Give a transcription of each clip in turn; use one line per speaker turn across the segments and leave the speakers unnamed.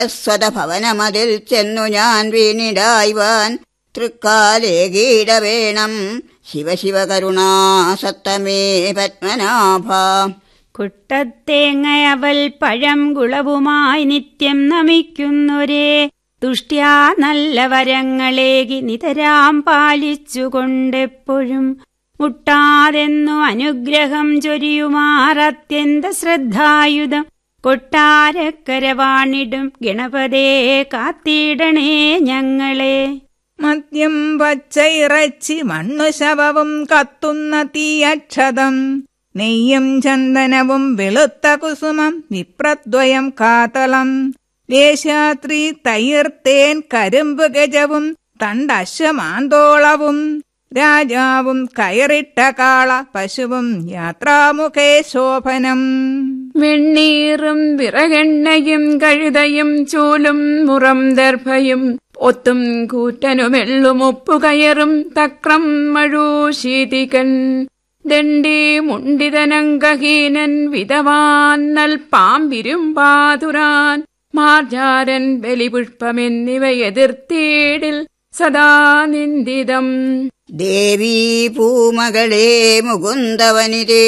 സ്വതഭവനമതിൽ ചെന്നു ഞാൻ വീണിടായ്വാൻ തൃക്കാലേകീടവേണം ശിവശിവ കരുണാസത്തമേ പത്മനാഭ
കുട്ടത്തേങ്ങയവൽ പഴം കുളവുമായി നിത്യം നമിക്കുന്നൊരേ തുഷ്ട്യാ നല്ല വരങ്ങളേകി നിതരാം പാലിച്ചുകൊണ്ടെപ്പോഴും മുട്ടാതെന്നു അനുഗ്രഹം ചൊരിയുമാറത്യന്ത ശ്രദ്ധായുധം കൊട്ടാരക്കരവാണിടും ഗണപതേ കാത്തിടണേ ഞങ്ങളെ
മദ്യം പച്ചയിറച്ചി മണ്ണു ശവവും കത്തുന്ന തീയക്ഷതം നെയ്യും ചന്ദനവും വെളുത്ത കുസുമം വിപ്രദ്വയം കാതളം ലേശാത്രി തൈർത്തേൻ കരിമ്പ് ഗജവും തണ്ടശ്വമാന്തോളവും രാജാവും കയറിട്ട കാള പശുവും യാത്രാമുഖേ ശോഭനം
വെണ്ണീറും വിറകെണ്ണയും കഴുതയും ചൂലും മുറം ദർഭയും ഒത്തും കൂറ്റനുമെള്ളും ഉപ്പുകയറും തക്രം മഴൂശീതികൻ ദണ്ഡി മുണ്ടിതനങ്കഹീനൻ വിധവാന്നൽ പാമ്പിരുമ്പാതുരാൻ മാർജാരൻ ബലിപുഷ്പമെന്നിവ എതിർത്തീടിൽ സദാ നിന്ദിതം
ദേവീ പൂമകളെ മുകുന്ദവനിതേ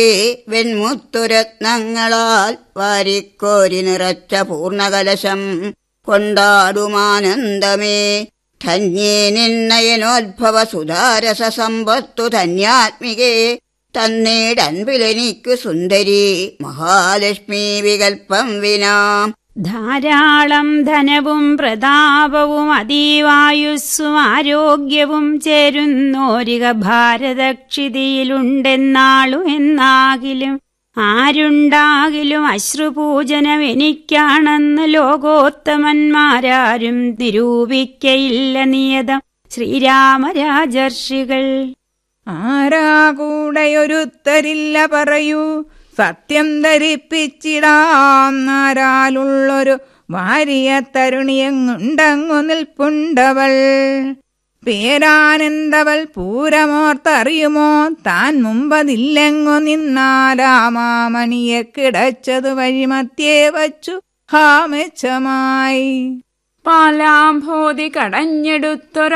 വെൺമുത്തുരത്നങ്ങളാൽ വാരിക്കോരി നിറച്ച പൂർണ്ണകലശം കൊണ്ടാടുമാനന്ദമേ ധന്യേ നിന്നയനോദ്ഭവ സുധാരസ സമ്പത്തു ധന്യാത്മികേ തന്നീടൻപിലെനിക്കു സുന്ദരി മഹാലക്ഷ്മി വികൽപ്പം വിനാ
ധാരാളം ധനവും പ്രതാപവും അതീവായുസ്സും ആരോഗ്യവും ചേരുന്നോരിക ഭാരതക്ഷിതിയിലുണ്ടെന്നാളു എന്നാകിലും ആരുണ്ടാകിലും അശ്രുപൂജനം എനിക്കാണെന്ന് ലോകോത്തമന്മാരാരും നിരൂപിക്കയില്ല നിയതം ശ്രീരാമരാജർഷികൾ
ആരാ കൂടെയൊരുത്തരില്ല പറയൂ സത്യം ധരിപ്പിച്ചിടാം ആരാലുള്ളൊരു വാരിയ തരുണിയങ്ങുണ്ടങ്ങു നിൽപ്പുണ്ടവൾ പേരാനന്ദവൾ പൂരമോർത്തറിയുമോ താൻ മുമ്പതില്ലെങ്ങു നിന്നാരാമാമണിയെ കിടച്ചതു വഴിമധ്യേ വച്ചു ഹാമെച്ചമായി
പാലാംഭോതി കടഞ്ഞെടുത്തൊര